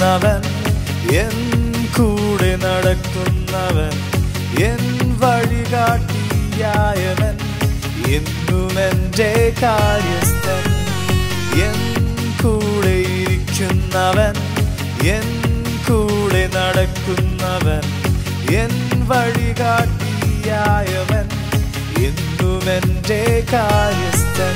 ഇരിക്കുന്നവൻ N കൂടെ നടക്കുന്നവൻ N വഴികാട്ടിയായവൻ എന്നും എൻ്റെ കാര്യസ്ഥൻ എൻ കൂടെ ഇരിക്കുന്നവൻ എൻ കൂടെ നടക്കുന്നവൻ എൻ വഴികാട്ടിയായവൻ എന്നും എൻ്റെ കാര്യസ്ഥൻ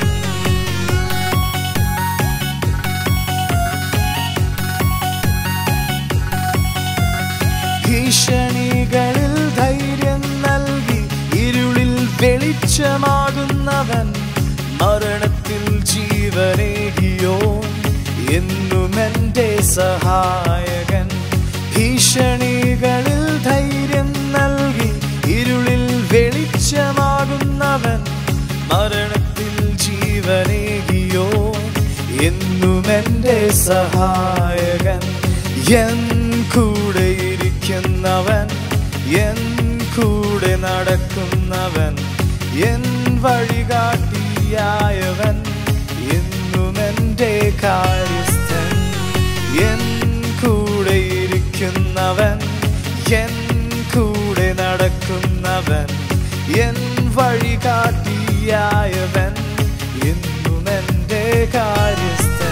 ഭീഷണികളിൽ ധൈര്യം നൽകി ഇരുളിൽ വെളിച്ചമാകുന്നവൻ മരണത്തിൽ ജീവനേകിയോ എന്നും എൻ്റെ സഹായകൻ ഭീഷണികളിൽ ധൈര്യം നൽകി ഇരുളിൽ വെളിച്ചമാകുന്നവൻ മരണത്തിൽ ജീവനേകിയോ എന്നും എൻ്റെ സഹായകൻ എൻ കൂടെ ഇരിക്കുന്നവൻ എൻ കൂടെ നടക്കുന്നവൻ എൻ വഴികാട്ടിയായവൻ എന്നും എൻ്റെ കാര്യസ്ഥൻ എൻ കൂടെ ഇരിക്കുന്നവൻ എൻ കൂടെ നടക്കുന്നവൻ എൻ വഴികാട്ടിയായവൻ എന്നും എൻ്റെ കാര്യസ്ഥൻ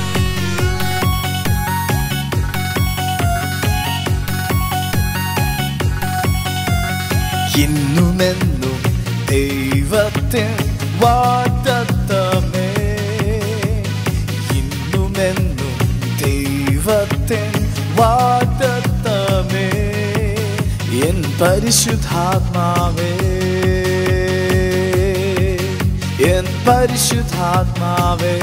ഇന്നുമെന്നും ദൈവത്തിൻ വാഗ്ദത്തമേ ഇന്നുമെന്നും ദൈവത്തിൻ വാഗ്ദത്തമേ എൻ പരിശുദ്ധാത്മാവേ എൻ പരിശുദ്ധാത്മാവേ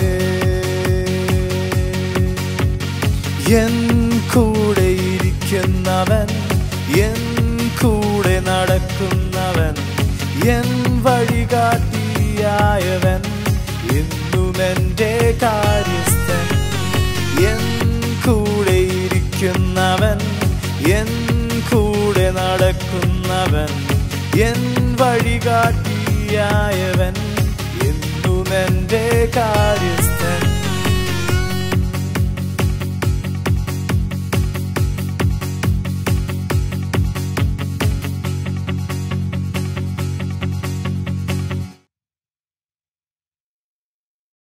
എൻ കൂടെ ഇരിക്കുന്നവൻ എൻ കൂടെ നടക്കുന്നവൻ എൻ വഴികാട്ടിയായവൻ എന്നും എൻ്റെ കാര്യസ്ഥൻ എൻ കൂടെ ഇരിക്കുന്നവൻ എൻ കൂടെ നടക്കുന്നവൻ എൻ വഴികാട്ടിയായവൻ എന്നും എൻ്റെ കാര്യം